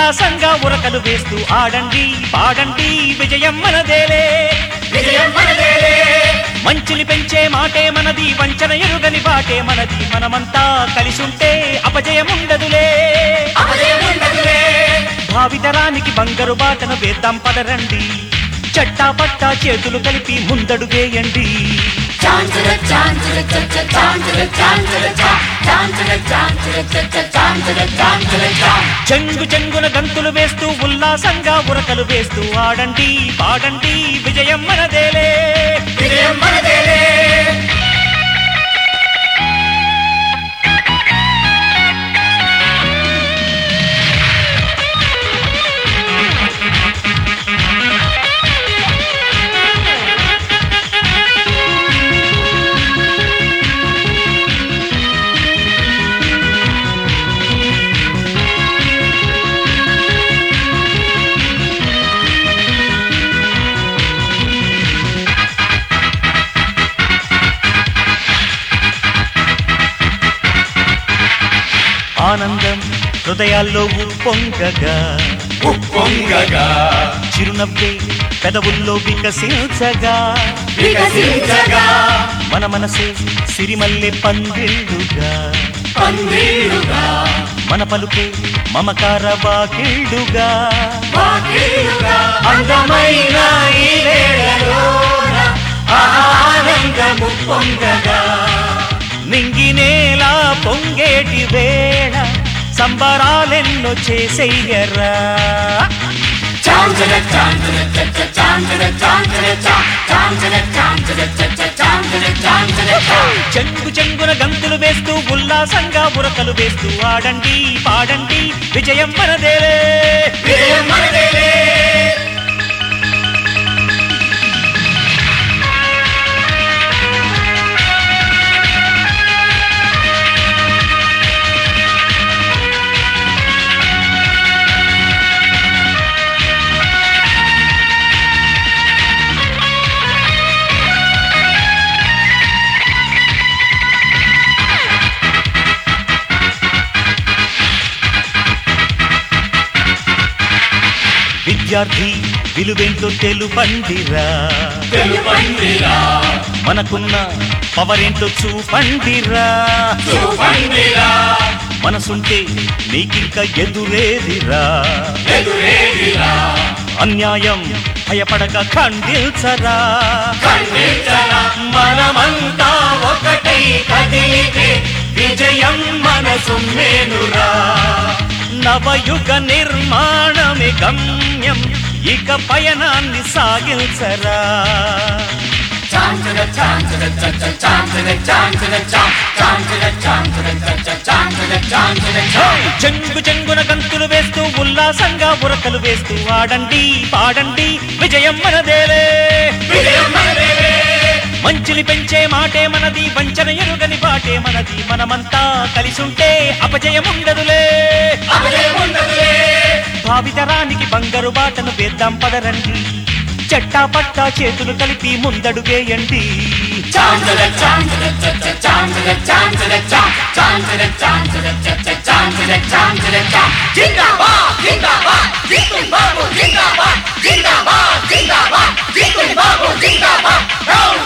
ఉల్లాసంగా ఉరకలు వేస్తూ ఆడండి పాడండి విజయం మనదేలే విజయం మనదేలే మంచుని పెంచే మాటే మనది వంచన ఎరుగని బాటే మనది మనమంతా కలిసుంటే అపజయముండదులే అపజయముండదులే భావితరానికి బంగారు బాటను వేద్దాం పదరండి చట్టా పట్టా చేతులు కలిపి ముందడుగేయండి చాంచల చాంచల చచ్చ చాంచల చాంచల చా చాంచల చాంచల చచ్చ చాంచల చాంచల చా చెంగు చెంగున గంతులు వేస్తూ ఉల్లాసంగా ఉరకలు వేస్తూ ఆడండి పాడండి విజయం మనదేలే విజయం మనదేలే ఆనందం హృదయాల్లో ఉప్పొంగగా ఉప్పొంగగా చిరునవ్వే పెదవుల్లో వికసించగా వికసించగా మన మనసే సిరిమల్లె పందిళ్ళుగా పందిరుగా మన పలుకే మమకార వాకిళ్ళుగా వాకిలుగా అందమైన ఈ వేళలోన ఆనందము పొంగగా నింగినేలా పొంగేటి వేళ సంబరాలెన్నో చేసేయరా చాంచల చాంచల చచ్చ చాంచల చాంచల చా చాంచల చాంచల చచ్చ చాంచల చాంచల చా చెంగు చెంగున గంతులు వేస్తూ ఉల్లాసంగా ఉరకలు వేస్తూ ఆడండి పాడండి విజయం మనదేలే విజయం మనదేలే విద్యార్థి విలువేంటో తెలుపండిరా తెలుపండిరా మనకున్న పవరేంటో చూపండిరా చూపండిరా మనసుంటే నీకింక ఎదురేదిరా ఎదురేదిరా అన్యాయం భయపడక ఖండిల్చరా ఖండించరా మనమంతా ఒకటై కదిలితే విజయం మనసు మేనురా నవయుగ నిర్మాణమే గమ్యం ఇక పయనాన్ని సాగిల్చరా చాంచల చాంచల చచ్చ చాంచల చాంచల చా చాంచల చాంచల చచ్చ చాంచల చాంచల చా చెంగు చెంగున గంతులు వేస్తూ ఉల్లాసంగా ఉరకలు వేస్తూ ఆడండి పాడండి విజయం మనదేలే విజయం మనదేలే మంచుని పెంచే మాటే మనది వంచన ఎరుగని బాటే మనది మనమంతా కలిసుంటే అపజయముండదులే అపజయముండదులే భావితరానికి బంగారు బాటను వేద్దాం పదరండి చట్టా పట్టా చేతులు కలిపి ముందడుగేయండి చాంచల చాంచల చచ్చ చాంచల చాంచల చా చాంచల చాంచల చచ్చ చాంచల చాంచల చా జిందాబాద్ జిందాబాద్ జిందాబాబు జిందాబాద్ జిందాబాద్ జిందాబాద్ జిందాబాబు జిందాబాద్